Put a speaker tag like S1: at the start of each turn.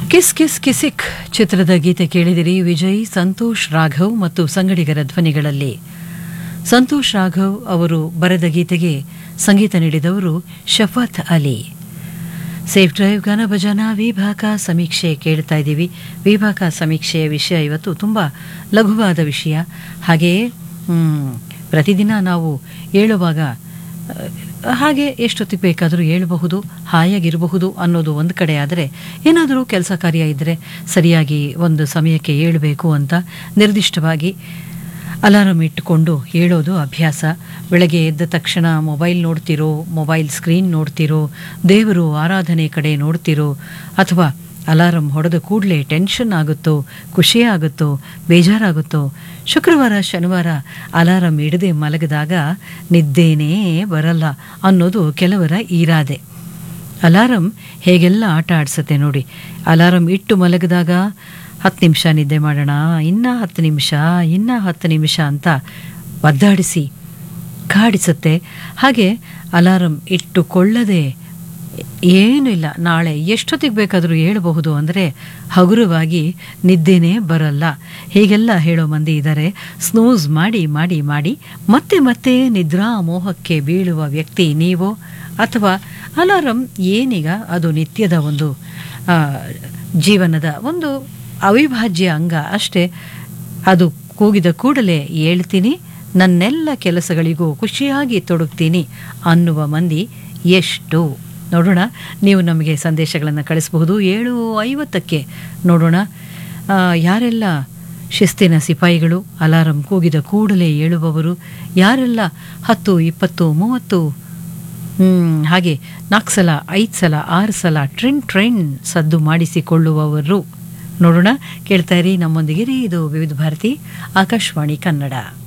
S1: kiss kiss ಕಿಸಿಕ್ ಚಿತ್ರದ ಗೀತೆ ಕೇಳಿದಿರಿ ವಿಜಯ್ ಸಂತೋಷ್ ರಾಘವ್ ಮತ್ತು ಸಂಗಡಿಗರ ಧ್ವನಿಗಳಲ್ಲಿ ಸಂತೋಷ್ ರಾಘವ್ ಅವರು ಬರೆದ ಗೀತೆಗೆ ಸಂಗೀತ ನೀಡಿದವರು ಶಫತ್ ಅಲಿ ಸೇಫ್ ಡ್ರೈವ್ ಗಾನ ಭಜನ ವಿಭಾಗ ಸಮೀಕ್ಷೆ ಕೇಳ್ತಾ ಇದ್ದೀವಿ ವಿಭಾಗ ಸಮೀಕ್ಷೆಯ ವಿಷಯ ಇವತ್ತು ತುಂಬ ಲಘುವಾದ ವಿಷಯ ಹಾಗೆಯೇ ಮ್, ಪ್ರತಿದಿನ ನಾವು ಹೇಳುವಾಗ ಅಹ್, ಹಾಗೆ ಎಷ್ಟೊತ್ತಿಗೆ ಬೇಕಾದರೂ ಹೇಳಬಹುದು ಹಾಯಾಗಿರಬಹುದು ಅನ್ನೋದು ಒಂದು ಕಡೆ ಆದರೆ ಏನಾದರೂ ಕೆಲಸ ಕಾರ್ಯ ಇದ್ದರೆ ಸರಿಯಾಗಿ ಒಂದು ಸಮಯಕ್ಕೆ ಹೇಳಬೇಕು ಅಂತ ನಿರ್ದಿಷ್ಟವಾಗಿ ಅಲಾರಂ ಇಟ್ಟುಕೊಂಡು ಹೇಳೋದು ಅಭ್ಯಾಸ ಬೆಳಗ್ಗೆ ಎದ್ದ ತಕ್ಷಣ ಮೊಬೈಲ್ ನೋಡ್ತಿರೋ ಮೊಬೈಲ್ ಸ್ಕ್ರೀನ್ ನೋಡ್ತಿರೋ ದೇವರು ಆರಾಧನೆ ಕಡೆ ನೋಡ್ತಿರೋ ಅಥವಾ ಅಲಾರಂ ಹೊಡೆದ ಕೂಡಲೇ ಟೆನ್ಷನ್ ಆಗುತ್ತೋ ಖುಷಿ ಆಗುತ್ತೋ ಬೇಜಾರಾಗುತ್ತೋ ಶುಕ್ರವಾರ ಶನಿವಾರ ಅಲಾರಂ ಇಡದೆ ಮಲಗಿದಾಗ ನಿದ್ದೇನೇ ಬರಲ್ಲ ಅನ್ನೋದು ಕೆಲವರ ಈರಾದೆ ಅಲಾರಂ ಹೇಗೆಲ್ಲ ಆಟ ಆಡಿಸುತ್ತೆ ನೋಡಿ ಅಲಾರಂ ಇಟ್ಟು ಮಲಗಿದಾಗ ಹತ್ತು ನಿಮಿಷ ನಿದ್ದೆ ಮಾಡೋಣ ಇನ್ನೂ ಹತ್ತು ನಿಮಿಷ ಇನ್ನೂ ಹತ್ತು ನಿಮಿಷ ಅಂತ ಒದ್ದಾಡಿಸಿ ಕಾಡಿಸುತ್ತೆ ಹಾಗೆ ಅಲಾರಂ ಇಟ್ಟುಕೊಳ್ಳದೆ ಏನೂ ಇಲ್ಲ ನಾಳೆ ಎಷ್ಟೊತ್ತಿಗೆ ಬೇಕಾದರೂ ಹೇಳಬಹುದು ಅಂದರೆ ಹಗುರವಾಗಿ ನಿದ್ದೆನೇ ಬರಲ್ಲ ಹೀಗೆಲ್ಲ ಹೇಳೋ ಮಂದಿ ಇದ್ದಾರೆ ಸ್ನೂಸ್ ಮಾಡಿ ಮಾಡಿ ಮಾಡಿ ಮತ್ತೆ ಮತ್ತೆ ನಿದ್ರಾ ಮೋಹಕ್ಕೆ ಬೀಳುವ ವ್ಯಕ್ತಿ ನೀವು ಅಥವಾ ಅಲಾರಂ ಏನೀಗ ಅದು ನಿತ್ಯದ ಒಂದು ಆ, ಜೀವನದ ಒಂದು ಅವಿಭಾಜ್ಯ ಅಂಗ ಅಷ್ಟೇ ಅದು ಕೂಗಿದ ಕೂಡಲೇ ಹೇಳ್ತೀನಿ ನನ್ನೆಲ್ಲ ಕೆಲಸಗಳಿಗೂ ಖುಷಿಯಾಗಿ ತೊಡಗ್ತೀನಿ ಅನ್ನುವ ಮಂದಿ ಎಷ್ಟು ನೋಡೋಣ ನೀವು ನಮಗೆ ಸಂದೇಶಗಳನ್ನು ಕಳಿಸಬಹುದು ಏಳು ಐವತ್ತಕ್ಕೆ ನೋಡೋಣ ಆ, ಯಾರೆಲ್ಲ ಶಿಸ್ತಿನ ಸಿಪಾಯಿಗಳು ಅಲಾರಂ ಕೂಗಿದ ಕೂಡಲೇ ಏಳುವವರು ಯಾರೆಲ್ಲ ಹತ್ತು ಇಪ್ಪತ್ತು ಮೂವತ್ತು ಹ್ಮ್, ಹಾಗೆ ನಾಲ್ಕು ಸಲ ಐದು ಸಲ ಆರು ಸಲ ಟ್ರೆಂಡ್ ಟ್ರೆಂಡ್ ಸದ್ದು ಮಾಡಿಸಿಕೊಳ್ಳುವವರು ನೋಡೋಣ ಕೇಳ್ತಾ ಇರಿ ನಮ್ಮೊಂದಿಗೆ ಇದು ವಿವಿಧ ಭಾರತಿ ಆಕಾಶವಾಣಿ ಕನ್ನಡ